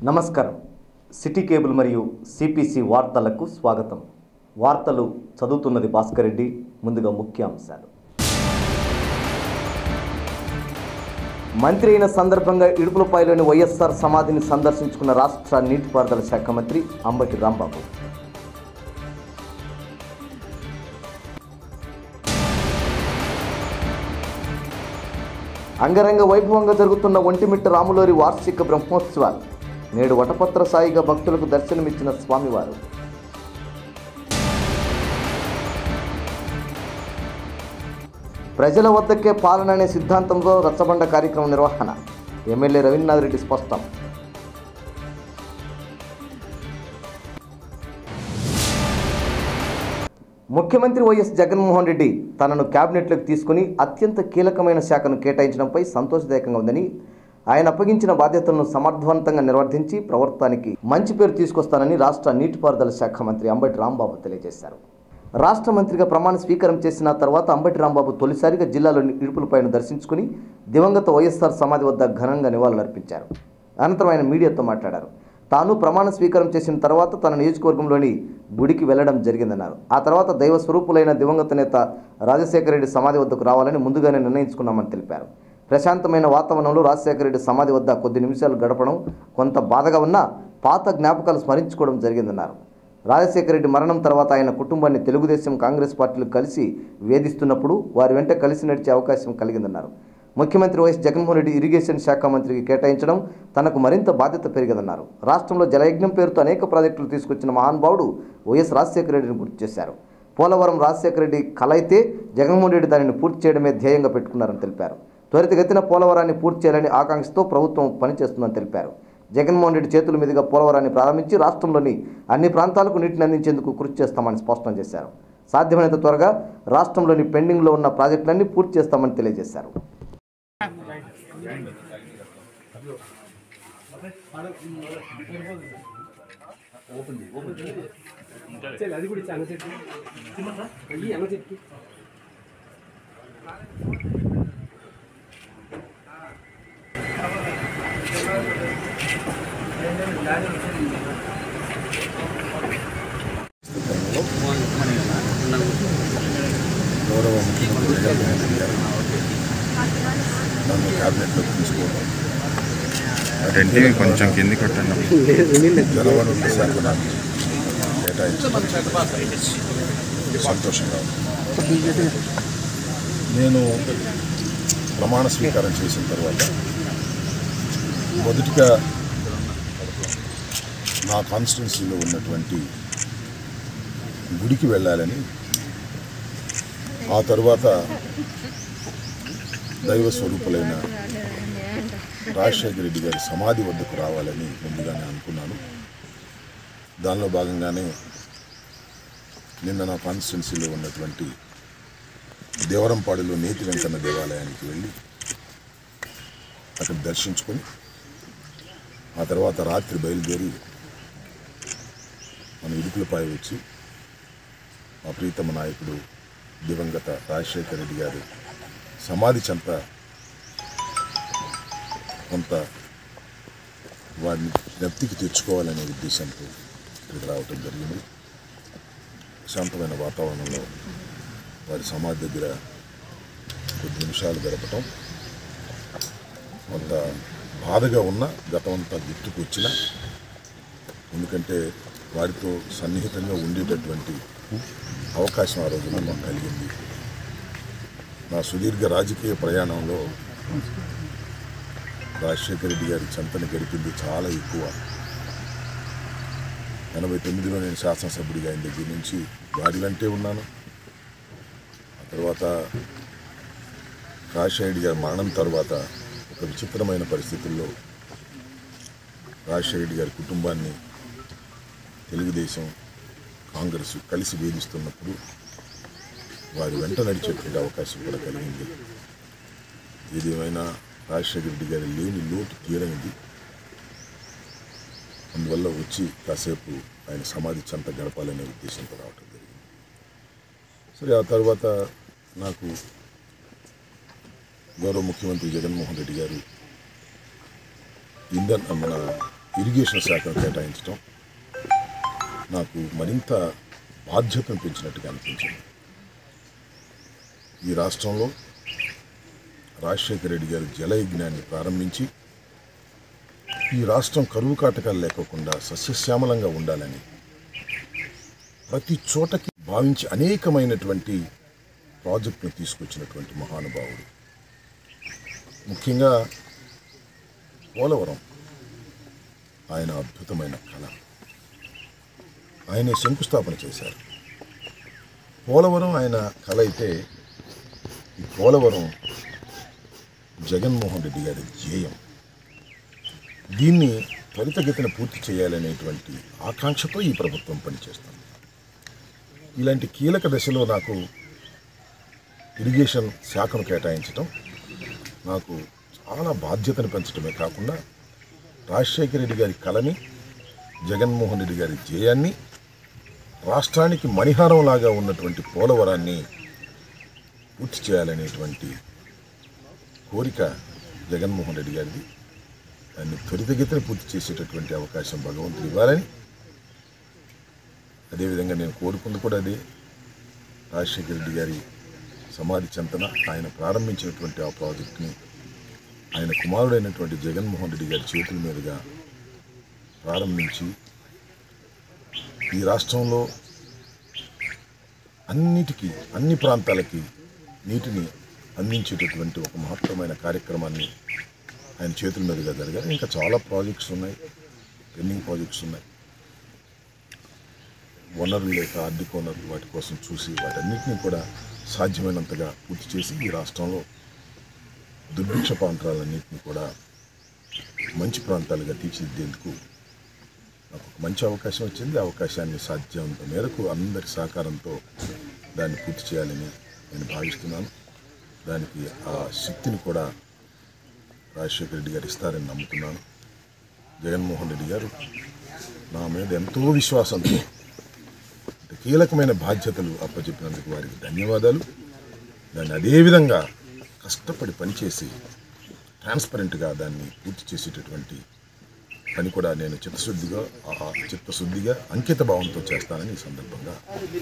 నమస్కారం city cable మరియు CPC వార్తలకు స్వాగతం వార్తలు చదువుతున్నది భాస్కర్ రెడ్డి ముందుగా ముఖ్యాంశాలు మంత్రి అయిన సందర్భంగా ఇడుపులపాయలోని వైఎస్ఆర్ సమాధిని సందర్శించుకున్న రాష్ట్ర నీటిపారుదల శాఖ మంత్రి అంబటి రాంబాబు అంగరంగ వైభవంగా జరుగుతున్న ఒంటిమిట్ట రాములోరి వార్షిక బ్రహ్మోత్సవాలు నేడు వటపత్ర సాయిగా భక్తులకు దర్శనమిచ్చిన స్వామివారు ప్రజల వద్దకే పాలన అనే సిద్ధాంతంతో రచ్చబండ కార్యక్రమం నిర్వహణ ఎమ్మెల్యే రవీంద్రనాథ్ రెడ్డి స్పష్టం ముఖ్యమంత్రి వైఎస్ జగన్మోహన్ రెడ్డి తనను కేబినెట్లోకి తీసుకుని అత్యంత కీలకమైన శాఖను కేటాయించడంపై సంతోషదాయకంగా ఉందని ఆయన అప్పగించిన బాధ్యతలను సమర్థవంతంగా నిర్వర్తించి ప్రభుత్వానికి మంచి పేరు తీసుకొస్తానని రాష్ట్ర నీటిపారుదల శాఖ మంత్రి అంబటి రాంబాబు తెలియజేశారు రాష్ట్ర మంత్రిగా ప్రమాణ స్వీకారం చేసిన తర్వాత అంబటి రాంబాబు తొలిసారిగా జిల్లాలోని ఇడుపులపైన దర్శించుకుని దివంగత వైఎస్ఆర్ సమాధి వద్ద ఘనంగా నివాళులర్పించారు అనంతరం ఆయన మీడియాతో మాట్లాడారు తాను ప్రమాణ స్వీకారం చేసిన తర్వాత తన నియోజకవర్గంలోని గుడికి వెళ్లడం జరిగిందన్నారు ఆ తర్వాత దైవ స్వరూపులైన దివంగత నేత రాజశేఖర రెడ్డి సమాధి వద్దకు రావాలని ముందుగానే నిర్ణయించుకున్నామని తెలిపారు ప్రశాంతమైన వాతావరణంలో రాజశేఖర రెడ్డి సమాధి వద్ద కొద్ది నిమిషాలు గడపడం కొంత బాధగా ఉన్నా పాత జ్ఞాపకాలు స్మరించుకోవడం జరిగిందన్నారు రాజశేఖర రెడ్డి మరణం తర్వాత ఆయన కుటుంబాన్ని తెలుగుదేశం కాంగ్రెస్ పార్టీలు కలిసి వేధిస్తున్నప్పుడు వారి వెంట కలిసి నడిచే అవకాశం కలిగిందన్నారు ముఖ్యమంత్రి వైఎస్ జగన్మోహన్ రెడ్డి ఇరిగేషన్ శాఖ మంత్రికి కేటాయించడం తనకు మరింత బాధ్యత పెరిగదన్నారు రాష్ట్రంలో జలయజ్ఞం పేరుతో అనేక ప్రాజెక్టులు తీసుకొచ్చిన మహానుభావుడు వైఎస్ రాజశేఖర రెడ్డిని గుర్తు చేశారు పోలవరం రాజశేఖర రెడ్డి కల అయితే జగన్మోహన్ రెడ్డి దానిని పూర్తి చేయడమే ధ్యేయంగా పెట్టుకున్నారని తెలిపారు త్వరితగతిన పోలవరాన్ని పూర్తి చేయాలని ఆకాంక్షతో ప్రభుత్వం పనిచేస్తుందని తెలిపారు జగన్మోహన్ రెడ్డి చేతుల మీదుగా పోలవరాన్ని ప్రారంభించి రాష్ట్రంలోని అన్ని ప్రాంతాలకు నీటిని అందించేందుకు కృషి చేస్తామని స్పష్టం చేశారు సాధ్యమైనంత త్వరగా రాష్ట్రంలోని పెండింగ్లో ఉన్న ప్రాజెక్టులన్నీ పూర్తి చేస్తామని తెలియజేశారు చల్ అది కూడా ఇచ్చి అన్న చెట్టు అయ్యి అన్న చెట్టు గౌరవ ముఖ్యమంత్రి జగన్మోహన్ రెడ్డి గారు నన్ను క్యాబినెట్లోకి తీసుకోవడం రెంటే కొంచెం కింది కొట్టండి జలవనరుల శాఖ నాకు కేటాయించడం సంతోషంగా ఉంది నేను ప్రమాణ స్వీకారం చేసిన తర్వాత మొదటిగా నా కాన్స్టిట్యున్సీలో ఉన్నటువంటి గుడికి వెళ్ళాలని ఆ తరువాత దైవ స్వరూపులైన రాజశేఖర రెడ్డి గారి సమాధి వద్దకు రావాలని ముందుగానే అనుకున్నాను దానిలో భాగంగానే నిన్న నా కాన్స్టిట్యున్సీలో ఉన్నటువంటి దేవరంపాడులో నేతి వెంకన్న దేవాలయానికి వెళ్ళి అక్కడ దర్శించుకొని ఆ తర్వాత రాత్రి బయలుదేరి మన ఇడుకులపై వచ్చి మా ప్రీతమ నాయకుడు దివంగత రాజశేఖర రెడ్డి గారు సమాధి చెంత కొంత వారిని జ్ఞప్తికి తెచ్చుకోవాలనే ఉద్దేశంతో ఇక్కడికి రావటం జరిగింది శాంతమైన వాతావరణంలో వారి సమాధి దగ్గర కొద్ది నిమిషాలు గడపటం కొంత బాధగా ఉన్న గతం అంతా గుర్తుకు వచ్చిన ఎందుకంటే వారితో సన్నిహితంగా ఉండేటటువంటి అవకాశం ఆ రోజున మాకు కలిగింది నా సుదీర్ఘ రాజకీయ ప్రయాణంలో రాజశేఖర రెడ్డి గారి చెంతని గడిపింది చాలా ఎక్కువ ఎనభై తొమ్మిదిలో నేను శాసనసభ్యుడిగా ఆయన దగ్గర నుంచి వారి వెంటే ఉన్నాను ఆ తర్వాత రాజశేఖర రెడ్డి గారి మరణం తర్వాత ఒక విచిత్రమైన పరిస్థితుల్లో రాజశేఖర రెడ్డి గారి కుటుంబాన్ని తెలుగుదేశం కాంగ్రెస్ కలిసి వేధిస్తున్నప్పుడు వారి వెంట నడిచేటువంటి అవకాశం కూడా కలిగింది ఏదేమైనా రాజశేఖర రెడ్డి గారి లేని లోటు తీరనిది అందువల్ల వచ్చి కాసేపు ఆయన సమాధి చెంత గడపాలనే ఉద్దేశంతో రావటం జరిగింది సరే ఆ తర్వాత నాకు గౌరవ ముఖ్యమంత్రి జగన్మోహన్ రెడ్డి గారు ఇంధన్ మన ఇరిగేషన్ శాఖను కేటాయించడం నాకు మరింత బాధ్యతను పెంచినట్టుగా అనిపించింది ఈ రాష్ట్రంలో రాజశేఖర రెడ్డి గారు జలయజ్ఞాన్ని ప్రారంభించి ఈ రాష్ట్రం కరువు కాటకాలు లేకోకుండా సస్యశ్యామలంగా ఉండాలని ప్రతి చోటకి భావించి అనేకమైనటువంటి ప్రాజెక్టును తీసుకొచ్చినటువంటి మహానుభావుడు ముఖ్యంగా పోలవరం ఆయన అద్భుతమైన కళ ఆయనే శంకుస్థాపన చేశారు పోలవరం ఆయన కళ అయితే ఈ పోలవరం జగన్మోహన్ రెడ్డి గారి ధ్యేయం దీన్ని త్వరితగతిన పూర్తి చేయాలనేటువంటి ఆకాంక్షతో ఈ ప్రభుత్వం పనిచేస్తుంది ఇలాంటి కీలక దశలో నాకు ఇరిగేషన్ శాఖను కేటాయించడం నాకు చాలా బాధ్యతను పెంచడమే కాకుండా రాజశేఖర రెడ్డి గారి కళని జగన్మోహన్ రెడ్డి గారి ధ్యేయాన్ని రాష్ట్రానికి మణిహారం లాగా ఉన్నటువంటి పోలవరాన్ని పూర్తి చేయాలనేటువంటి కోరిక జగన్మోహన్ రెడ్డి గారిది దాన్ని త్వరితగతిన పూర్తి చేసేటటువంటి అవకాశం భగవంతుడు ఇవ్వాలని అదేవిధంగా నేను కోరుకుంది కూడా అదే రాజశేఖర రెడ్డి గారి సమాధి చెంతన ఆయన ప్రారంభించినటువంటి ఆ ప్రాజెక్టుని ఆయన కుమారుడైనటువంటి జగన్మోహన్ రెడ్డి గారి చేతుల మీదుగా ప్రారంభించి ఈ రాష్ట్రంలో అన్నిటికీ అన్ని ప్రాంతాలకి నీటిని అందించేటటువంటి ఒక మహత్తరమైన కార్యక్రమాన్ని ఆయన చేతుల మీదుగా జరగాలి ఇంకా చాలా ప్రాజెక్ట్స్ ఉన్నాయి పెండింగ్ ప్రాజెక్ట్స్ ఉన్నాయి వనరులు లేక ఆర్థిక వనరులు వాటి కోసం చూసి వాటన్నిటిని కూడా సాధ్యమైనంతగా పూర్తి చేసి ఈ రాష్ట్రంలో దుర్భిక్ష ప్రాంతాలన్నింటినీ కూడా మంచి ప్రాంతాలుగా తీర్చిదిద్దేందుకు నాకు ఒక మంచి అవకాశం వచ్చింది ఆ అవకాశాన్ని సాధ్యమంత మేరకు అందరి సహకారంతో దాన్ని పూర్తి చేయాలని నేను భావిస్తున్నాను దానికి ఆ శక్తిని కూడా రాజశేఖర రెడ్డి గారు ఇస్తారని నమ్ముతున్నాను జగన్మోహన్ రెడ్డి గారు నా మీద ఎంతో విశ్వాసంతో ఇంత కీలకమైన బాధ్యతలు అప్పచెప్పినందుకు వారికి ధన్యవాదాలు దాన్ని అదేవిధంగా కష్టపడి పనిచేసి ట్రాన్స్పరెంట్గా దాన్ని పూర్తి చేసేటటువంటి పని కూడా నేను చిత్తశుద్ధిగా ఆ చిత్తశుద్ధిగా అంకిత భావంతో చేస్తానని ఈ సందర్భంగా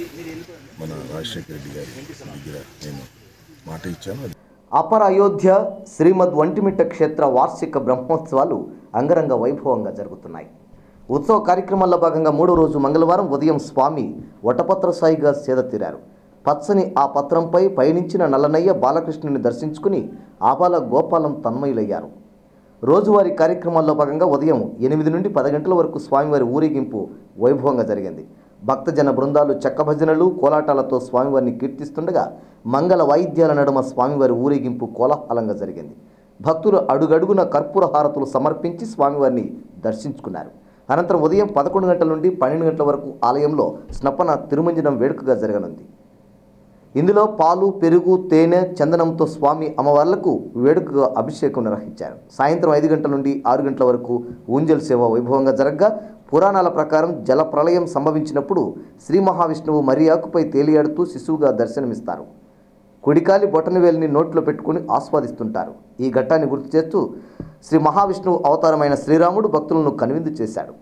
మన రాజశేఖర రెడ్డి గారి దగ్గర నేను మాట ఇచ్చాను అది అపర అయోధ్య శ్రీమద్ ఒంటిమిట్ట క్షేత్ర వార్షిక బ్రహ్మోత్సవాలు అంగరంగ వైభవంగా జరుగుతున్నాయి ఉత్సవ కార్యక్రమాల్లో భాగంగా మూడో రోజు మంగళవారం ఉదయం స్వామి వటపత్ర సాయిగా సేద తీరారు పచ్చని ఆ పత్రంపై పయనించిన నల్లనయ్య బాలకృష్ణుని దర్శించుకుని ఆబాల గోపాలం తన్మయులయ్యారు రోజువారీ కార్యక్రమాల్లో భాగంగా ఉదయం ఎనిమిది నుండి పది గంటల వరకు స్వామివారి ఊరేగింపు వైభవంగా జరిగింది భక్తజన బృందాలు చెక్క భజనలు కోలాటాలతో స్వామివారిని కీర్తిస్తుండగా మంగళ వాయిద్యాల నడుమ స్వామివారి ఊరేగింపు కోలాహలంగా జరిగింది భక్తులు అడుగడుగున కర్పూర హారతులు సమర్పించి స్వామివారిని దర్శించుకున్నారు అనంతరం ఉదయం పదకొండు గంటల నుండి పన్నెండు గంటల వరకు ఆలయంలో స్నపన తిరుమంజనం వేడుకగా జరగనుంది ఇందులో పాలు పెరుగు తేనె చందనంతో స్వామి అమ్మవార్లకు వేడుకగా అభిషేకం నిర్వహించారు సాయంత్రం ఐదు గంటల నుండి ఆరు గంటల వరకు ఊంజల్ సేవ వైభవంగా జరగగా పురాణాల ప్రకారం జల ప్రళయం సంభవించినప్పుడు శ్రీ మహావిష్ణువు మరియాకుపై తేలియాడుతూ శిశువుగా దర్శనమిస్తారు కుడికాలి బొటనవేలిని నోట్లో పెట్టుకుని ఆస్వాదిస్తుంటారు ఈ ఘట్టాన్ని గుర్తు చేస్తూ శ్రీ మహావిష్ణువు అవతారమైన శ్రీరాముడు భక్తులను కనువిందు చేశాడు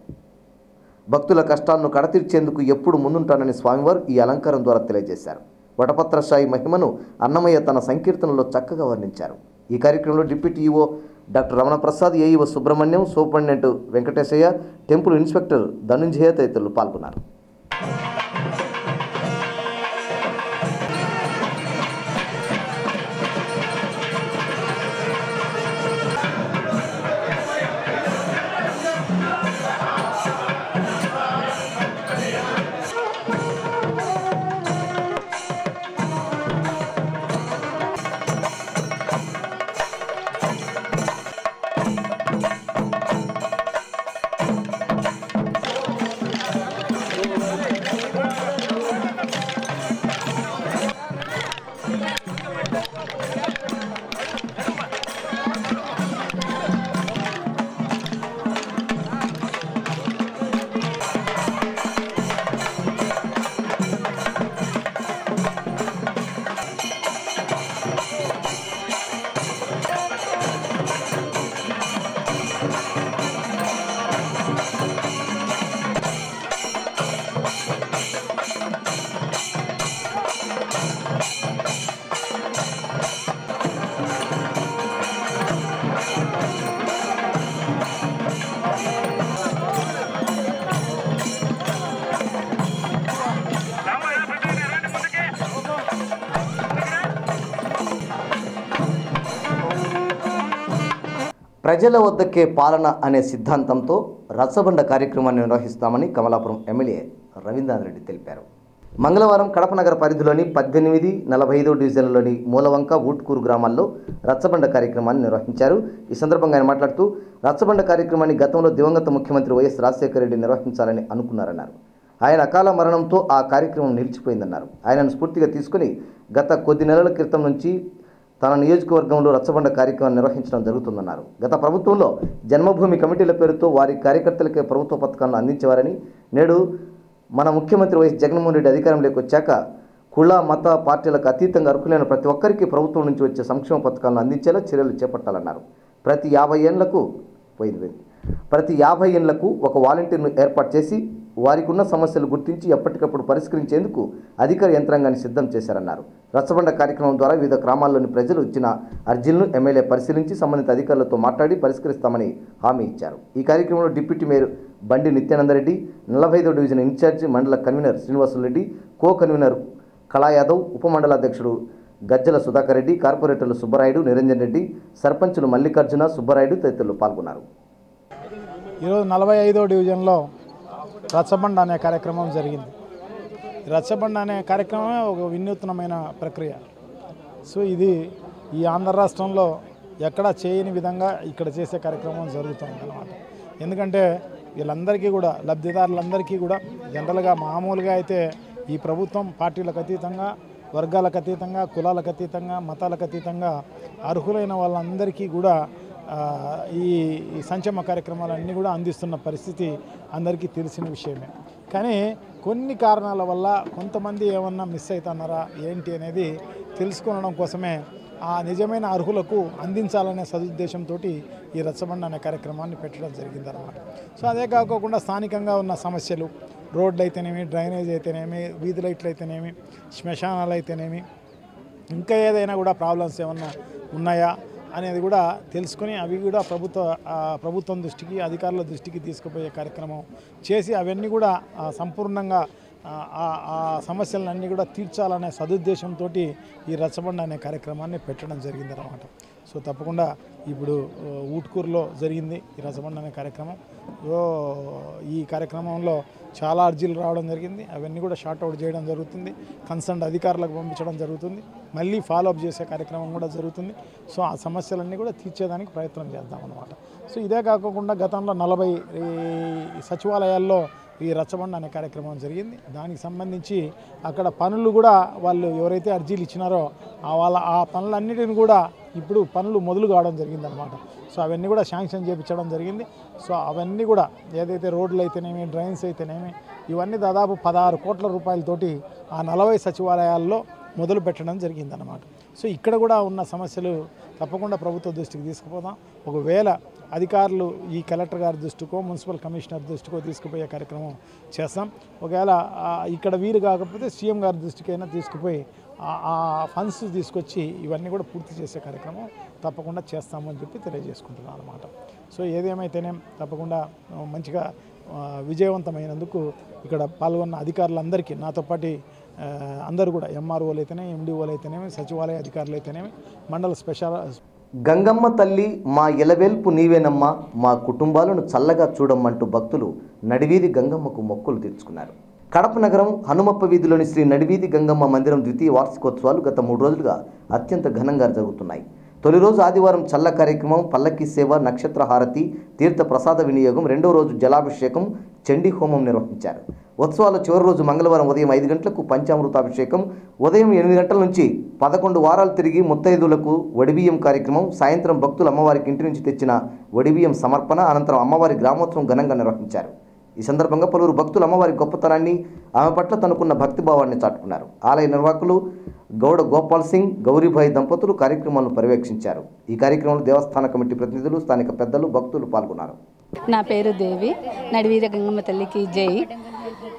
భక్తుల కష్టాలను కడతీర్చేందుకు ఎప్పుడు ముందుంటానని స్వామివారు ఈ అలంకారం ద్వారా తెలియజేశారు వటపత్రశాయి మహిమను అన్నమయ్య తన సంకీర్తనలో చక్కగా వర్ణించారు ఈ కార్యక్రమంలో deputy EO doctor Ramana Prasad AEO Subrahmanyam superintendent Venkatesayya temple inspector Dhanunjaya తదితరులు పాల్గొన్నారు ప్రజల వద్దకే పాలన అనే సిద్ధాంతంతో రచ్చబండ కార్యక్రమాన్ని నిర్వహిస్తామని కమలాపురం ఎమ్మెల్యే రవీంద్రనాథ్ రెడ్డి తెలిపారు మంగళవారం కడప నగర పరిధిలోని పద్దెనిమిది నలభై ఐదో డివిజన్లలోని మూలవంక ఊట్కూరు గ్రామాల్లో రచ్చబండ కార్యక్రమాన్ని నిర్వహించారు ఈ సందర్భంగా ఆయన మాట్లాడుతూ రచ్చబండ కార్యక్రమాన్ని గతంలో దివంగత ముఖ్యమంత్రి వైఎస్ రాజశేఖర రెడ్డి నిర్వహించాలని అనుకున్నారన్నారు ఆయన అకాల మరణంతో ఆ కార్యక్రమం నిలిచిపోయిందన్నారు ఆయనను స్ఫూర్తిగా తీసుకుని గత కొద్ది నెలల క్రితం నుంచి తన నియోజకవర్గంలో రచ్చబండ కార్యక్రమం నిర్వహించడం జరుగుతుందన్నారు గత ప్రభుత్వంలో జన్మభూమి కమిటీల పేరుతో వారి కార్యకర్తలకే ప్రభుత్వ పథకాలను అందించేవారని నేడు మన ముఖ్యమంత్రి వైఎస్ జగన్మోహన్ రెడ్డి అధికారంలోకి వచ్చాక కుల మత పార్టీలకు అతీతంగా అర్హులైన ప్రతి ఒక్కరికి ప్రభుత్వం నుంచి వచ్చే సంక్షేమ పథకాలను అందించేలా చర్యలు చేపట్టాలన్నారు ప్రతి యాభై ఏళ్లకు పోయింది పోయింది. ప్రతి యాభై ఏళ్లకు ఒక వాలంటీర్ను ఏర్పాటు చేసి వారికి ఉన్న సమస్యలు గుర్తించి ఎప్పటికప్పుడు పరిష్కరించేందుకు అధికార యంత్రాంగాన్ని సిద్ధం చేశారన్నారు రచ్చబండ కార్యక్రమం ద్వారా వివిధ గ్రామాల్లోని ప్రజలు ఇచ్చిన అర్జీలను ఎమ్మెల్యే పరిశీలించి సంబంధిత అధికారులతో మాట్లాడి పరిష్కరిస్తామని హామీ ఇచ్చారు ఈ కార్యక్రమంలో డిప్యూటీ మేయర్ బండి నిత్యానందరెడ్డి నలభై ఐదో డివిజన్ ఇన్ఛార్జి మండల convener Srinivasula Reddy co convener Kala Yadav ఉపమండల అధ్యక్షుడు గజ్జల సుధాకర్ రెడ్డి కార్పొరేటర్లు సుబ్బరాయుడు నిరంజన్ రెడ్డి సర్పంచులు మల్లికార్జున సుబ్బరాయుడు తదితరులు పాల్గొన్నారు ఈరోజు నలభై ఐదో డివిజన్లో రచ్చబండ అనే కార్యక్రమం జరిగింది ఈ రచ్చబండ అనే కార్యక్రమమే ఒక వినూత్నమైన ప్రక్రియ సో ఇది ఈ ఆంధ్ర రాష్ట్రంలో ఎక్కడా చేయని విధంగా ఇక్కడ చేసే కార్యక్రమం జరుగుతుంది అన్నమాట ఎందుకంటే వీళ్ళందరికీ కూడా లబ్ధిదారులందరికీ కూడా జనరల్గా మామూలుగా అయితే ఈ ప్రభుత్వం పార్టీలకు అతీతంగా వర్గాలకు అతీతంగా కులాలకు అతీతంగా మతాలకు అతీతంగా అర్హులైన వాళ్ళందరికీ కూడా ఆ, ఈ ఈ సంక్షేమ కార్యక్రమాలన్నీ కూడా అందిస్తున్న పరిస్థితి అందరికీ తెలిసిన విషయమే కానీ కొన్ని కారణాల వల్ల కొంతమంది ఏమన్నా మిస్ అవుతున్నారా ఏంటి అనేది తెలుసుకోవడం కోసమే ఆ నిజమైన అర్హులకు అందించాలనే సదుద్దేశంతో ఈ రచ్చబండ అనే కార్యక్రమాన్ని పెట్టడం జరిగిందన్నమాట సో అదే కాకోకుండా స్థానికంగా ఉన్న సమస్యలు రోడ్లు అయితేనేమి డ్రైనేజ్ అయితేనేమి వీధి లైట్లు అయితేనేమి శ్మశానాలు అయితేనేమి ఇంకా ఏదైనా కూడా ప్రాబ్లమ్స్ ఏమన్నా ఉన్నాయా అనేది కూడా తెలుసుకొని అవి కూడా ప్రభుత్వ ఆ, ప్రభుత్వం దృష్టికి అధికారుల దృష్టికి తీసుకుపోయే కార్యక్రమం చేసి అవన్నీ కూడా ఆ, సంపూర్ణంగా ఆ, ఆ ఆ సమస్యలన్నీ కూడా తీర్చాలనే సదుద్దేశంతో ఈ రచ్చబండ అనే కార్యక్రమాన్ని పెట్టడం జరిగిందన్నమాట సో తప్పకుండా ఇప్పుడు ఆ, ఊట్కూరులో జరిగింది ఈ రచ్చబండ అనే కార్యక్రమం సో ఈ కార్యక్రమంలో చాలా అర్జీలు రావడం జరిగింది అవన్నీ కూడా షార్ట్ అవుట్ చేయడం జరుగుతుంది కన్సర్న్ అధికారులకు పంపించడం జరుగుతుంది మళ్ళీ ఫాలో అప్ చేసే కార్యక్రమం కూడా జరుగుతుంది సో ఆ సమస్యలన్నీ కూడా తీర్చేదానికి ప్రయత్నం చేద్దాం అనమాట సో ఇదే కాకుండా గతంలో నలభై ఈ సచివాలయాల్లో ఈ రచ్చబండ అనే కార్యక్రమం జరిగింది దానికి సంబంధించి అక్కడ పనులు కూడా వాళ్ళు ఎవరైతే అర్జీలు ఇచ్చినారో ఆ వాళ్ళ ఆ పనులన్నిటిని కూడా ఇప్పుడు పనులు మొదలు కావడం జరిగిందనమాట సో అవన్నీ కూడా శాంక్షన్ చేయించడం జరిగింది సో అవన్నీ కూడా ఏదైతే రోడ్లు అయితేనేమి డ్రైన్స్ అయితేనేమి ఇవన్నీ దాదాపు పదహారు కోట్ల రూపాయలతోటి ఆ నలభై సచివాలయాల్లో మొదలు పెట్టడం జరిగిందనమాట సో ఇక్కడ కూడా ఉన్న సమస్యలు తప్పకుండా ప్రభుత్వ దృష్టికి తీసుకుపోదాం ఒకవేళ అధికారులు ఈ కలెక్టర్ గారి దృష్టికో మున్సిపల్ కమిషనర్ దృష్టికో తీసుకుపోయే కార్యక్రమం చేస్తాం ఒకవేళ ఆ, ఇక్కడ వీలు కాకపోతే సీఎం గారి దృష్టికైనా తీసుకుపోయి ఆ- ఆ ఫండ్స్ తీసుకొచ్చి ఇవన్నీ కూడా పూర్తి చేసే కార్యక్రమం తప్పకుండా చేస్తామని చెప్పి తెలియజేసుకుంటున్నాను అనమాట సో ఏదేమైతేనేం తప్పకుండా ఆ, మంచిగా ఆ, విజయవంతమైనందుకు ఇక్కడ పాల్గొన్న అధికారులందరికీ నాతో పాటు ఆ, అందరూ కూడా ఎంఆర్ఓలు అయితేనేమి ఎండిఓలు అయితేనేమి సచివాలయ అధికారులు అయితేనేమి మండల స్పెషల్ గంగమ్మ తల్లి మా ఇలవేల్పు నీవేనమ్మా మా కుటుంబాలను చల్లగా చూడమ్మంటూ భక్తులు నడివీధి గంగమ్మకు మొక్కులు తీర్చుకున్నారు కడప నగరం హనుమప్ప వీధిలోని శ్రీ నడివీధి గంగమ్మ మందిరం ద్వితీయ వార్షికోత్సవాలు గత మూడు రోజులుగా అత్యంత ఘనంగా జరుగుతున్నాయి తొలి రోజు ఆదివారం చల్ల కార్యక్రమం పల్లకి సేవ నక్షత్ర హారతి తీర్థ ప్రసాద వినియోగం రెండో రోజు జలాభిషేకం చండీ హోమం నిర్వహించారు ఉత్సవాల చివరి రోజు మంగళవారం ఉదయం ఐదు గంటలకు పంచామృతాభిషేకం ఉదయం ఎనిమిది గంటల నుంచి పదకొండు వారాలు తిరిగి ముత్తైదులకు వడిబియ్యం కార్యక్రమం సాయంత్రం భక్తులు అమ్మవారికి ఇంటి నుంచి తెచ్చిన వడిబియ్యం సమర్పణ అనంతరం అమ్మవారి గ్రామోత్సవం ఘనంగా నిర్వహించారు ఈ సందర్భంగా పలువురు భక్తులు అమ్మవారి గొప్పతనాన్ని ఆమె పట్ల తనకున్న భక్తిభావాన్ని చాటుకున్నారు ఆలయ నిర్వాహకులు గౌడ గోపాల్ సింగ్ గౌరీభాయ్ దంపతులు కార్యక్రమాలను పర్యవేక్షించారు ఈ కార్యక్రమంలో దేవస్థాన కమిటీ ప్రతినిధులు స్థానిక పెద్దలు భక్తులు పాల్గొన్నారు నా పేరు దేవి నడివీర గంగమ్మ తల్లికి జై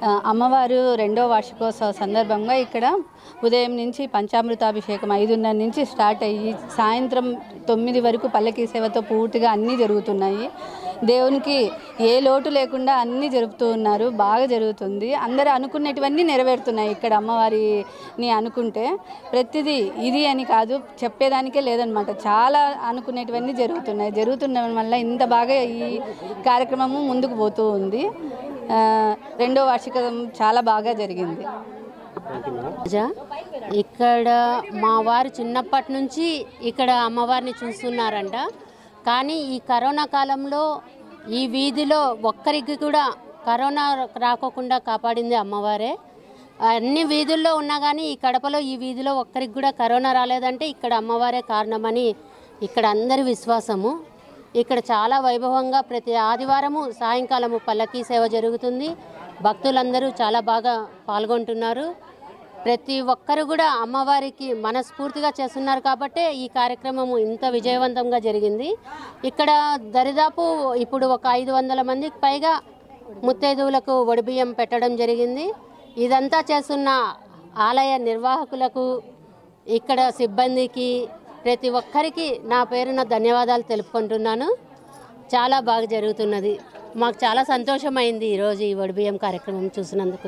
ఆ, అమ్మవారు రెండో వార్షికోత్సవ సందర్భంగా ఇక్కడ ఉదయం నుంచి పంచామృతాభిషేకం ఐదున్నర నుంచి స్టార్ట్ అయ్యి సాయంత్రం తొమ్మిది వరకు పల్లకీ సేవతో పూర్తిగా అన్నీ జరుగుతున్నాయి దేవునికి ఏ లోటు లేకుండా అన్నీ జరుపుతూ ఉన్నారు బాగా జరుగుతుంది అందరూ అనుకున్నటువన్నీ నెరవేరుతున్నాయి ఇక్కడ అమ్మవారిని అనుకుంటే ప్రతిదీ ఇది అని కాదు చెప్పేదానికే లేదనమాట చాలా అనుకునేటివన్నీ జరుగుతున్నాయి జరుగుతుండడం వల్ల ఇంత బాగా ఈ కార్యక్రమము ముందుకు పోతూ ఉంది ఆ, రెండో వార్షికం చాలా బాగా జరిగింది పూజ ఇక్కడ మా వారు చిన్నప్పటి నుంచి ఇక్కడ అమ్మవారిని చూస్తున్నారంట కానీ ఈ కరోనా కాలంలో ఈ వీధిలో ఒక్కరికి కూడా కరోనా రాకోకుండా కాపాడింది అమ్మవారే అన్ని వీధుల్లో ఉన్నా కానీ ఈ కడపలో ఈ వీధిలో ఒక్కరికి కూడా కరోనా రాలేదంటే ఇక్కడ అమ్మవారే కారణమని ఇక్కడ అందరి విశ్వాసము ఇక్కడ చాలా వైభవంగా ప్రతి ఆదివారము సాయంకాలము పల్లకీ సేవ జరుగుతుంది భక్తులందరూ చాలా బాగా పాల్గొంటున్నారు ప్రతి ఒక్కరు కూడా అమ్మవారికి మనస్ఫూర్తిగా చేస్తున్నారు కాబట్టే ఈ కార్యక్రమము ఇంత విజయవంతంగా జరిగింది ఇక్కడ దరిదాపు ఇప్పుడు ఒక ఐదు వందల మందికి పైగా ముత్తైదువులకు ఒడిబియ్యం పెట్టడం జరిగింది ఇదంతా చేస్తున్న ఆలయ నిర్వాహకులకు ఇక్కడ సిబ్బందికి ప్రతి ఒక్కరికి నా పేరున ధన్యవాదాలు తెలుపుకుంటున్నాను చాలా బాగా జరుగుతున్నది మాకు చాలా సంతోషమైంది ఈరోజు ఈ ఒడిబియ్యం కార్యక్రమం చూసినందుకు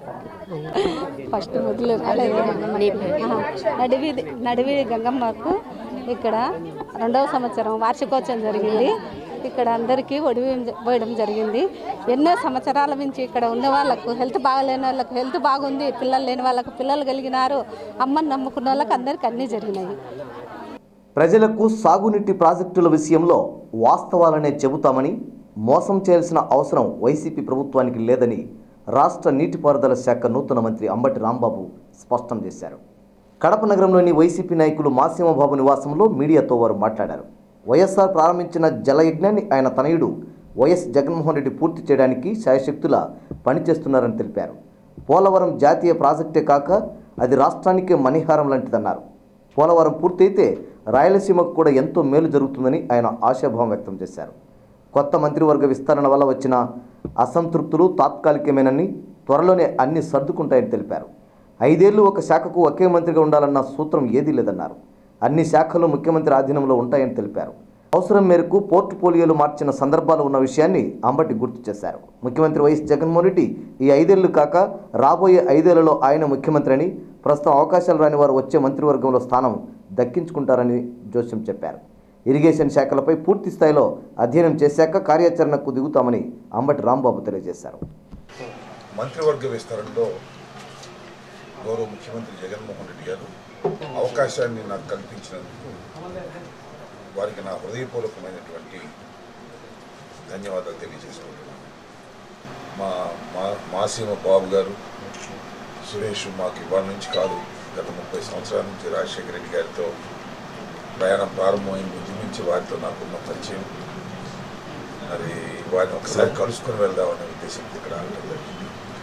ఫస్ట్ మొదలు నీ పేరు నడివీధి నడివీధి గంగమ్మకు ఇక్కడ రెండవ సంవత్సరం వార్షికోత్సవం జరిగింది ఇక్కడ అందరికీ ఒడివేయం పోయడం జరిగింది ఎన్నో సంవత్సరాల నుంచి ఇక్కడ ఉన్న వాళ్ళకు హెల్త్ బాగాలేని వాళ్ళకు హెల్త్ బాగుంది పిల్లలు లేని వాళ్ళకు పిల్లలు కలిగినారు అమ్మని నమ్ముకున్న వాళ్ళకి అందరికీ అన్నీ జరిగినాయి ప్రజలకు సాగునీటి ప్రాజెక్టుల విషయంలో వాస్తవాలనే చెబుతామని మోసం చేయాల్సిన అవసరం వైసీపీ ప్రభుత్వానికి లేదని రాష్ట్ర నీటిపారుదల శాఖ నూతన మంత్రి అంబటి రాంబాబు స్పష్టం చేశారు కడప నగరంలోని వైసీపీ నాయకులు మాసీమబాబు నివాసంలో మీడియాతో వారు మాట్లాడారు వైఎస్ఆర్ ప్రారంభించిన జలయజ్ఞాన్ని ఆయన తనయుడు వైఎస్ జగన్మోహన్ రెడ్డి పూర్తి చేయడానికి శాయశక్తుల పనిచేస్తున్నారని తెలిపారు పోలవరం జాతీయ ప్రాజెక్టే కాక అది రాష్ట్రానికే మణిహారం లాంటిదన్నారు పోలవరం పూర్తయితే రాయలసీమకు కూడా ఎంతో మేలు జరుగుతుందని ఆయన ఆశాభావం వ్యక్తం చేశారు కొత్త మంత్రివర్గ విస్తరణ వల్ల వచ్చిన అసంతృప్తులు తాత్కాలికమేనని త్వరలోనే అన్ని సర్దుకుంటాయని తెలిపారు ఐదేళ్లు ఒక శాఖకు ఒకే మంత్రిగా ఉండాలన్న సూత్రం ఏదీ లేదన్నారు అన్ని శాఖలు ముఖ్యమంత్రి ఆధీనంలో ఉంటాయని తెలిపారు అవసరం మేరకు పోర్టుపోలియోలు మార్చిన సందర్భాలు ఉన్న విషయాన్ని అంబటి గుర్తు చేశారు ముఖ్యమంత్రి వైఎస్ జగన్మోహన్ రెడ్డి ఈ ఐదేళ్లు కాక రాబోయే ఐదేళ్లలో ఆయన ముఖ్యమంత్రి అని ప్రస్తుతం అవకాశాలు రాని వారు వచ్చే మంత్రివర్గంలో స్థానం దక్కించుకుంటారని జోస్యం చెప్పారు ఇరిగేషన్ శాఖలపై పూర్తి స్థాయిలో అధ్యయనం చేశాక కార్యాచరణకు దిగుతామని అంబటి రాంబాబు తెలియజేశారు మంత్రివర్గ విస్తరణలో గౌరవ ముఖ్యమంత్రి జగన్మోహన్ రెడ్డి గారు అవకాశాన్ని నాకు కల్పించినందుకు వారికి నా హృదయపూర్వకమైనటువంటి ధన్యవాదాలు తెలియజేసుకుంటున్నాను మా మా మాసీమ బాబు గారు సురేష్ మాకు ఇవాళ నుంచి కాదు గత ముప్పై సంవత్సరాల నుంచి రాజశేఖర రెడ్డి గారితో ప్రయాణం ప్రారంభమైన బుద్ధి నుంచి వారితో నాకున్న పరిచయం మరి వారిని ఒకసారి కలుసుకొని వెళ్దామనే ఉద్దేశంతో ఇక్కడ రావడం జరిగింది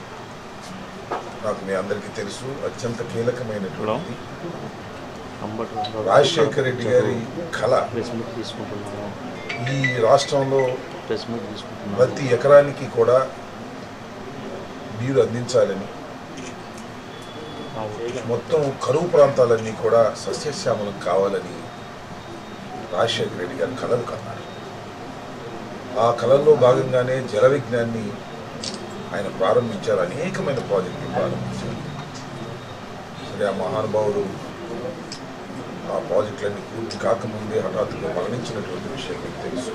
నాకు మీ అందరికీ తెలుసు అత్యంత కీలకమైనటువంటిది రాజశేఖర రెడ్డి గారి కళ ఈ రాష్ట్రంలో ప్రతి ఎకరానికి కూడా నీరు అందించాలని మొత్తం కరువు ప్రాంతాలన్నీ కూడా సస్యశ్యామలం కావాలని రాజశేఖర రెడ్డి గారు కళలు కన్నారు ఆ కళల్లో భాగంగానే జల విజ్ఞాన్ని ఆయన ప్రారంభించారు అనేకమైన ప్రాజెక్టులు ప్రారంభించారు సరే ఆ మహానుభావుడు ఆ ప్రాజెక్టులన్నీ పూర్తి కాకముందే హఠాత్తుగా మరణించినటువంటి విషయం మీకు తెలుసు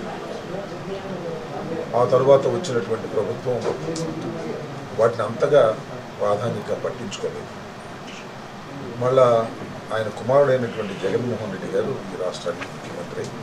ఆ తరువాత వచ్చినటువంటి ప్రభుత్వం వాటిని అంతగా ప్రాధాన్యత పట్టించుకోలేదు మళ్ళా ఆయన కుమారుడైనటువంటి జగన్మోహన్ రెడ్డి గారు ఈ రాష్ట్రానికి ముఖ్యమంత్రి అయ్యారు.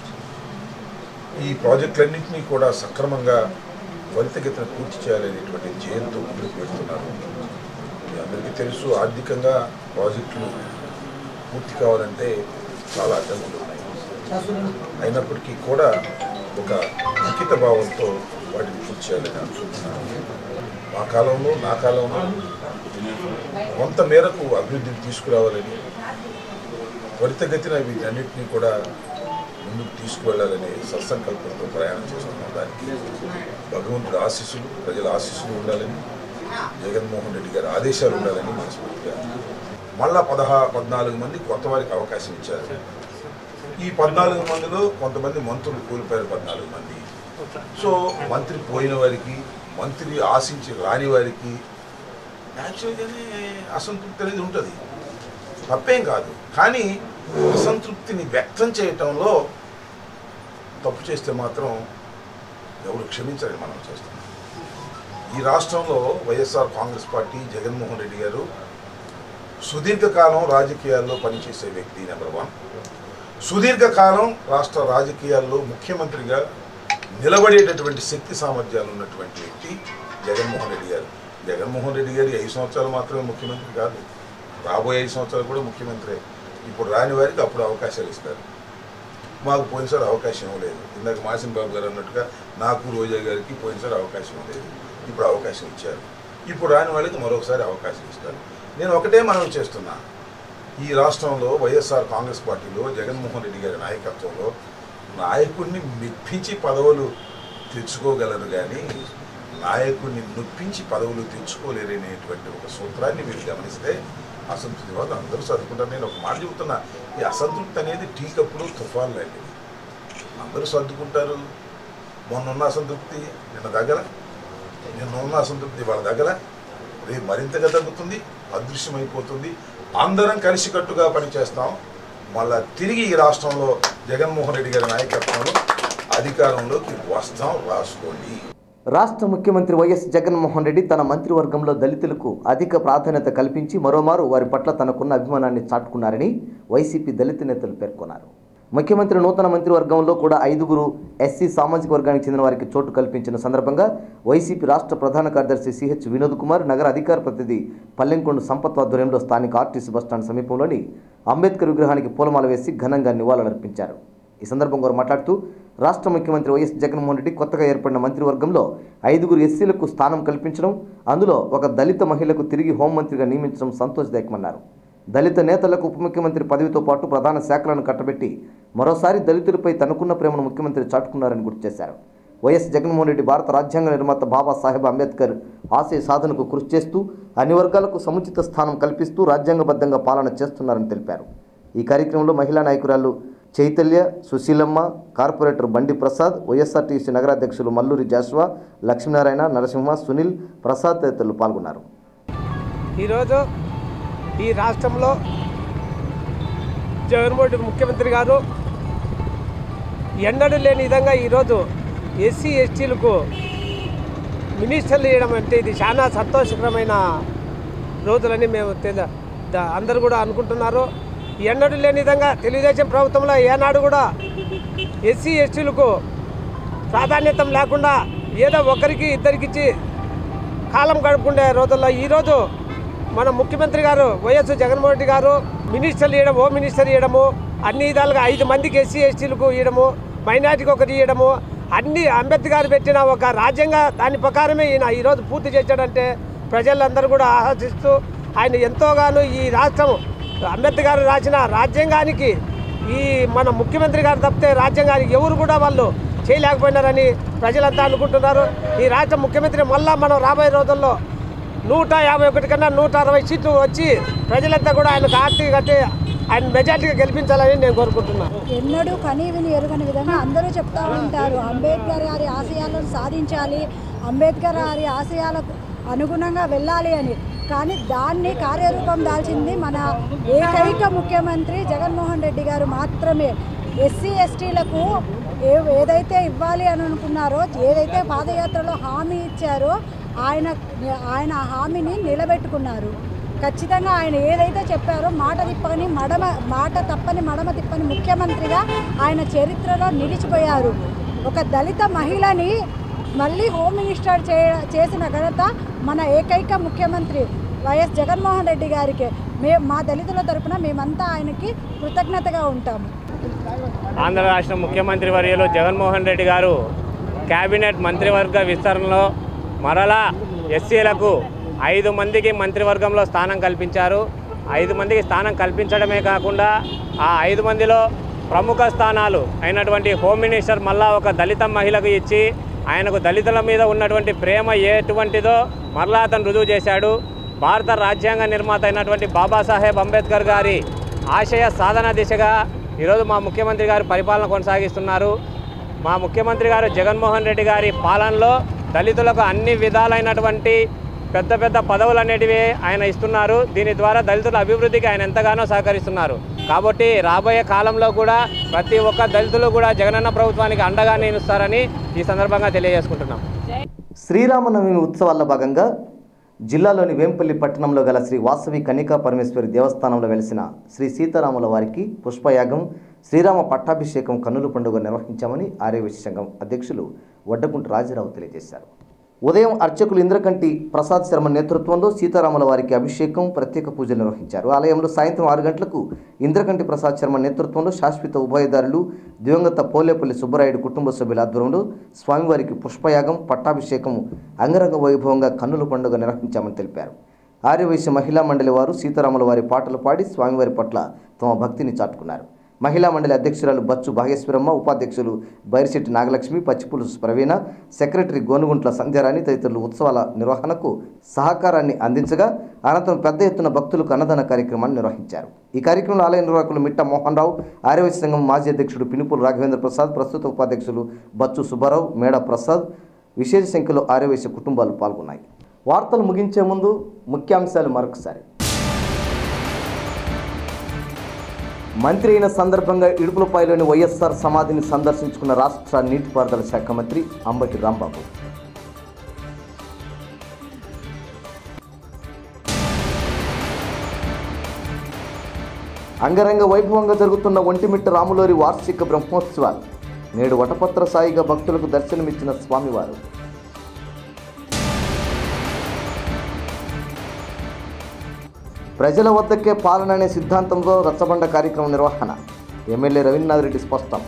ఈ ప్రాజెక్టులన్నింటినీ కూడా సక్రమంగా త్వరితగతిన పూర్తి చేయాలనేటువంటి ధ్యేయంతో ముందుకు పెడుతున్నారు మీ అందరికీ తెలుసు ఆర్థికంగా ప్రాజెక్టులు పూర్తి కావాలంటే చాలా అడ్డంకులు ఉన్నాయి అయినప్పటికీ కూడా ఒక అంకిత భావంతో వాటిని పూర్తి చేయాలని అనుకుంటున్నాను మా కాలంలో నా కాలంలో కొంత మేరకు అభివృద్ధిని తీసుకురావాలని త్వరితగతిన వీటన్నిటినీ కూడా ముందుకు తీసుకువెళ్ళాలనే సత్సంకల్పంతో ప్రయాణం చేస్తున్నాం దానికి భగవంతుడి ఆశీస్సులు ప్రజల ఆశీస్సులు ఉండాలని జగన్మోహన్ రెడ్డి గారి ఆదేశాలు ఉండాలని మనస్ఫూర్తిగా మళ్ళా పదహా పద్నాలుగు మంది కొత్త వారికి అవకాశం ఇచ్చారు ఈ పద్నాలుగు మందిలో కొంతమంది మంత్రులు కోల్పోయారు పద్నాలుగు మంది సో మంత్రి పోయిన వారికి మంత్రి ఆశించి రాని వారికి యాక్చువల్గానే అసంతృప్తి అనేది ఉంటుంది తప్పేం కాదు కానీ అసంతృప్తిని వ్యక్తం చేయటంలో తప్పు చేస్తే మాత్రం ఎవరు క్షమించరని మనం చేస్తాం ఈ రాష్ట్రంలో YSR Congress party Jaganmohan Reddy గారు సుదీర్ఘకాలం రాజకీయాల్లో పనిచేసే వ్యక్తి నెంబర్ వన్ సుదీర్ఘకాలం రాష్ట్ర రాజకీయాల్లో ముఖ్యమంత్రిగా నిలబడేటటువంటి శక్తి సామర్థ్యాలు ఉన్నటువంటి వ్యక్తి జగన్మోహన్ రెడ్డి గారు జగన్మోహన్ రెడ్డి గారి ఐదు సంవత్సరాలు మాత్రమే ముఖ్యమంత్రి కాదు రాబోయే ఐదు సంవత్సరాలు కూడా ముఖ్యమంత్రి ఇప్పుడు రాని వారికి అప్పుడు అవకాశాలు ఇస్తారు మాకు పోయినసారి అవకాశం లేదు ఇందాక మాసిన బాబు గారు అన్నట్టుగా నాకు రోజా గారికి పోయినసారి అవకాశం లేదు ఇప్పుడు అవకాశం ఇచ్చారు ఇప్పుడు రాని వాళ్ళకి మరొకసారి అవకాశం ఇస్తారు నేను ఒకటే మనం చేస్తున్నా ఈ రాష్ట్రంలో వైఎస్ఆర్ కాంగ్రెస్ పార్టీలో జగన్మోహన్ రెడ్డి గారి నాయకత్వంలో నాయకుడిని మెప్పించి పదవులు తెచ్చుకోగలరు కానీ నాయకుడిని నొప్పించి పదవులు తెచ్చుకోలేరనేటువంటి ఒక సూత్రాన్ని మీరు గమనిస్తే అసంతృప్తి వాళ్ళు అందరూ సర్దుకుంటారు నేను ఒక మాట చెబుతున్నా ఈ అసంతృప్తి అనేది టీ కప్పులు తుఫాన్ లాంటిది అందరూ సర్దుకుంటారు మొన్న ఉన్న అసంతృప్తి నిన్న దగ్గర నిన్న ఉన్న అసంతృప్తి వాళ్ళ దగ్గర రేపు మరింతగా తగ్గుతుంది అదృశ్యమైపోతుంది అందరం కలిసికట్టుగా పనిచేస్తాం మళ్ళా తిరిగి ఈ రాష్ట్రంలో జగన్మోహన్ రెడ్డి గారి నాయకత్వంలో అధికారంలోకి వస్తాం రాసుకోండి రాష్ట్ర ముఖ్యమంత్రి వైఎస్ జగన్మోహన్ రెడ్డి తన మంత్రివర్గంలో దళితులకు అధిక ప్రాధాన్యత కల్పించి మరోమారు వారి పట్ల తనకున్న అభిమానాన్ని చాటుకున్నారని వైసీపీ దళిత నేతలు పేర్కొన్నారు ముఖ్యమంత్రి నూతన మంత్రివర్గంలో కూడా ఐదుగురు ఎస్సీ సామాజిక వర్గానికి చెందిన వారికి చోటు కల్పించిన సందర్భంగా వైసీపీ రాష్ట్ర ప్రధాన కార్యదర్శి సిహెచ్ వినోద్ కుమార్ నగర అధికార ప్రతినిధి పల్లెంకొండ సంపత్ ఆధ్వర్యంలో స్థానిక ఆర్టీసీ బస్టాండ్ సమీపంలోని అంబేద్కర్ విగ్రహానికి పూలమాల వేసి ఘనంగా నివాళులర్పించారు ఈ సందర్భంగా వారు మాట్లాడుతూ రాష్ట్ర ముఖ్యమంత్రి వైఎస్ జగన్మోహన్ రెడ్డి కొత్తగా ఏర్పడిన మంత్రివర్గంలో ఐదుగురు ఎస్సీలకు స్థానం కల్పించడం అందులో ఒక దళిత మహిళకు తిరిగి హోంమంత్రిగా నియమించడం సంతోషదాయకమన్నారు దళిత నేతలకు ఉప ముఖ్యమంత్రి పదవితో పాటు ప్రధాన శాఖలను కట్టబెట్టి మరోసారి దళితులపై తనకున్న ప్రేమను ముఖ్యమంత్రి చాటుకున్నారని గుర్తు చేశారు వైఎస్ జగన్మోహన్ రెడ్డి భారత రాజ్యాంగ నిర్మాత బాబాసాహెబ్ అంబేద్కర్ ఆశయ సాధనకు కృషి చేస్తూ అన్ని వర్గాలకు సముచిత స్థానం కల్పిస్తూ రాజ్యాంగబద్ధంగా పాలన చేస్తున్నారని తెలిపారు ఈ కార్యక్రమంలో మహిళా నాయకురాలు చైతల్య సుశీలమ్మ కార్పొరేటర్ బండి ప్రసాద్ వైఎస్ఆర్టీసీ నగరాధ్యక్షులు మల్లూరి జాషువా లక్ష్మీనారాయణ నరసింహ సునీల్ ప్రసాద్ తదితరులు పాల్గొన్నారు ఈరోజు ఈ రాష్ట్రంలో జగన్మోహన్ రెడ్డి ముఖ్యమంత్రి గారు ఎన్నడూ లేని విధంగా ఈరోజు ఎస్సీ ఎస్టీలకు మినిస్టర్లు ఇవ్వడం అంటే ఇది చాలా సంతోషకరమైన రోజులని మేము తెల- ద- అందరూ కూడా అనుకుంటున్నారు ఎన్నడూ లేని విధంగా తెలుగుదేశం ప్రభుత్వంలో ఏనాడు కూడా ఎస్సీ ఎస్టీలకు ప్రాధాన్యత లేకుండా ఏదో ఒకరికి ఇద్దరికిచ్చి కాలం గడుపుకునే రోజుల్లో ఈరోజు మన ముఖ్యమంత్రి గారు వైఎస్ జగన్మోహన్ రెడ్డి గారు మినిస్టర్లు ఇవ్వడం హోమ్ మినిస్టర్ ఇవ్వడము అన్ని విధాలుగా ఐదు మందికి ఎస్సీ ఎస్టీలకు ఇవ్వడము మైనార్టీకి ఒకటి ఇవ్వడము అన్ని అంబేద్కర్ పెట్టిన ఒక రాజ్యాంగ దాని ప్రకారమే ఈయన ఈరోజు పూర్తి చేశాడంటే ప్రజలందరూ కూడా ఆహ్వానిస్తూ ఆయన ఎంతోగానో ఈ రాష్ట్రం అంబేద్కర్ రాసిన రాజ్యాంగానికి ఈ మన ముఖ్యమంత్రి గారు తప్పితే రాజ్యాంగానికి ఎవరు కూడా వాళ్ళు చేయలేకపోయినారని ప్రజలంతా అనుకుంటున్నారు ఈ రాష్ట్ర ముఖ్యమంత్రి మళ్ళా మనం రాబోయే రోజుల్లో నూట యాభై ఒకటి కన్నా నూట అరవై సీట్లు వచ్చి ప్రజలంతా కూడా ఆయనకు ఆర్టీ కట్టి ఆయన మెజార్టీగా గెలిపించాలని నేను కోరుకుంటున్నాను ఎన్నడూ కనీ విని ఎరుగని విధంగా అందరూ చెప్తా ఉంటారు అంబేద్కర్ గారి ఆశయాలను సాధించాలి అంబేద్కర్ గారి ఆశయాలకు అనుగుణంగా వెళ్ళాలి అని కానీ దాన్ని కార్యరూపం దాల్చింది మన ఏకైక ముఖ్యమంత్రి జగన్మోహన్ రెడ్డి గారు మాత్రమే ఎస్సీ ఎస్టీలకు ఏ ఏదైతే ఇవ్వాలి అని అనుకున్నారో ఏదైతే పాదయాత్రలో హామీ ఇచ్చారో ఆయన ఆయన ఆ హామీని నిలబెట్టుకున్నారు ఖచ్చితంగా ఆయన ఏదైతే చెప్పారో మాట తిప్పని మడమ మాట తప్పని మడమ తిప్పని ముఖ్యమంత్రిగా ఆయన చరిత్రలో నిలిచిపోయారు ఒక దళిత మహిళని మళ్ళీ హోమ్ మినిస్టర్ చే చేసిన ఘనత మన ఏకైక ముఖ్యమంత్రి వైఎస్ జగన్మోహన్ రెడ్డి గారికి మే మా దళితుల తరపున మేమంతా ఆయనకి కృతజ్ఞతగా ఉంటాము ఆంధ్ర రాష్ట్ర ముఖ్యమంత్రి వర్యులు జగన్మోహన్ రెడ్డి గారు కేబినెట్ మంత్రివర్గ విస్తరణలో మరలా ఎస్సీలకు ఐదు మందికి మంత్రివర్గంలో స్థానం కల్పించారు ఐదు మందికి స్థానం కల్పించడమే కాకుండా ఆ ఐదు మందిలో ప్రముఖ స్థానాలు అయినటువంటి హోమ్ మినిస్టర్ మళ్ళా ఒక దళిత మహిళకు ఇచ్చి ఆయనకు దళితుల మీద ఉన్నటువంటి ప్రేమ ఎటువంటిదో మరలా అతను రుజువు చేశాడు భారత రాజ్యాంగ నిర్మాత అయినటువంటి బాబాసాహెబ్ అంబేద్కర్ గారి ఆశయ సాధన దిశగా ఈరోజు మా ముఖ్యమంత్రి గారు పరిపాలన కొనసాగిస్తున్నారు మా ముఖ్యమంత్రి గారు జగన్మోహన్ రెడ్డి గారి పాలనలో దళితులకు అన్ని విధాలైనటువంటి పెద్ద పెద్ద పదవులు అనేటివి ఆయన ఇస్తున్నారు దీని ద్వారా దళితుల అభివృద్ధికి ఆయన ఎంతగానో సహకరిస్తున్నారు కాబట్టి రాబోయే కాలంలో కూడా ప్రతి ఒక్క దళితులు కూడా జగనన్న ప్రభుత్వానికి అండగా నిలుస్తారని ఈ సందర్భంగా తెలియజేసుకుంటున్నాం శ్రీరామనవమి ఉత్సవాల్లో భాగంగా జిల్లాలోని వేంపల్లి పట్టణంలో గల శ్రీ వాసవి కన్నికా పరమేశ్వరి దేవస్థానంలో వెలిసిన శ్రీ సీతారాముల వారికి పుష్పయాగం శ్రీరామ పట్టాభిషేకం కన్నుల పండుగ నిర్వహించామని ఆర్యవేశ సంఘం అధ్యక్షులు వడ్డకుంట రాజారావు తెలియజేశారు ఉదయం అర్చకులు ఇంద్రకంటి ప్రసాద్ శర్మ నేతృత్వంలో సీతారాముల వారికి అభిషేకం ప్రత్యేక పూజలు నిర్వహించారు ఆలయంలో సాయంత్రం ఆరు గంటలకు ఇంద్రకంటి ప్రసాద్ శర్మ నేతృత్వంలో శాశ్వత ఉభయదారులు దివంగత పోలేపల్లి సుబ్బరాయుడు కుటుంబ సభ్యుల ఆధ్వర్యంలో స్వామివారికి పుష్పయాగం పట్టాభిషేకం అంగరంగ వైభవంగా కన్నుల పండుగ నిర్వహించామని తెలిపారు ఆర్యవైశ్య మహిళా మండలి వారు సీతారాముల వారి పాటలు పాడి స్వామివారి పట్ల తమ భక్తిని చాటుకున్నారు మహిళా మండలి అధ్యక్షురాలు బచ్చు భాగేశ్వరమ్మ ఉపాధ్యక్షులు బైరిశెట్టి నాగలక్ష్మి పచ్చిపులుసు ప్రవీణ సెక్రటరీ గోనుగుంట్ల సంధ్యారాణి తదితరులు ఉత్సవాల నిర్వహణకు సహకారాన్ని అందించగా అనంతరం పెద్ద ఎత్తున భక్తులకు అన్నదాన కార్యక్రమాన్ని నిర్వహించారు ఈ కార్యక్రమంలో ఆలయ నిర్వాహకులు మిట్ట మోహన్ రావు ఆర్యవైశ్య సంఘం మాజీ అధ్యక్షుడు పినుపులు రాఘవేంద్ర ప్రసాద్ ప్రస్తుత ఉపాధ్యక్షులు బచ్చు సుబ్బారావు మేడ ప్రసాద్ విశేష సంఖ్యలో ఆర్యవైశ్య కుటుంబాలు పాల్గొన్నాయి వార్తలు ముగించే ముందు ముఖ్యాంశాలు మరొకసారి మంత్రి అయిన సందర్భంగా ఇడుపులపాయలోని వైఎస్ఆర్ సమాధిని సందర్శించుకున్న రాష్ట్ర నీటిపారుదల శాఖ మంత్రి అంబటి రాంబాబు అంగరంగ వైభవంగా జరుగుతున్న ఒంటిమిట్ట రాములోరి వార్షిక బ్రహ్మోత్సవాలు నేడు వటపత్ర సాయిగా భక్తులకు దర్శనమిచ్చిన స్వామివారు ప్రజల వద్దకే పాలన అనే సిద్ధాంతంతో రచ్చబండ కార్యక్రమం నిర్వహణ ఎమ్మెల్యే రవీంద్రనాథ్ రెడ్డి స్పష్టం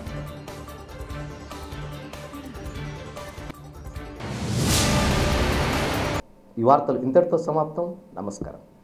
ఈ వార్తలు ఇంతటితో సమాప్తం నమస్కారం